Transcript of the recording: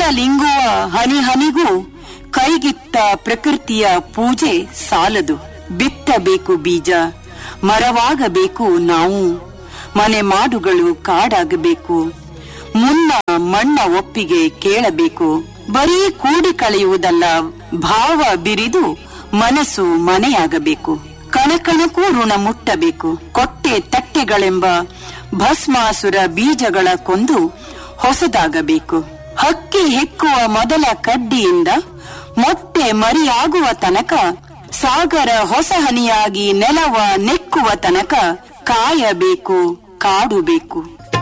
ನೀರಲಿಂಗುವ ಹನಿ ಹನಿಗೂ ಕೈಗಿತ್ತ ಪ್ರಕೃತಿಯ ಪೂಜೆ ಸಾಲದು ಬಿತ್ತಬೇಕು ಬೀಜ ಮರವಾಗಬೇಕು ನಾವು ಮನೆ ಮಾಡುಗಳು ಕಾಡಾಗಬೇಕು ಮುನ್ನ ಮಣ್ಣ ಒಪ್ಪಿಗೆ ಕೇಳಬೇಕು ಬರೀ ಕೂಡಿ ಕಳೆಯುವುದಲ್ಲ ಭಾವ ಬಿರಿದು ಮನಸ್ಸು ಮನೆಯಾಗಬೇಕು ಕಣಕಣಕ್ಕೂ ಋಣ ಮುಟ್ಟಬೇಕು ಕೊಟ್ಟೆ ತಟ್ಟೆಗಳೆಂಬ ಭಸ್ಮಾಸುರ ಬೀಜಗಳ ಕೊಂದು ಹೊಸದಾಗಬೇಕು ಹಕ್ಕಿ ಹೆಕ್ಕುವ ಮೊದಲ ಕಡ್ಡಿಯಿಂದ ಮೊಟ್ಟೆ ಮರಿಯಾಗುವ ತನಕ ಸಾಗರ ಹೊಸ ಹನಿಯಾಗಿ ನೆಲವ ನೆಕ್ಕುವ ತನಕ ಕಾಯಬೇಕು ಕಾಡುಬೇಕು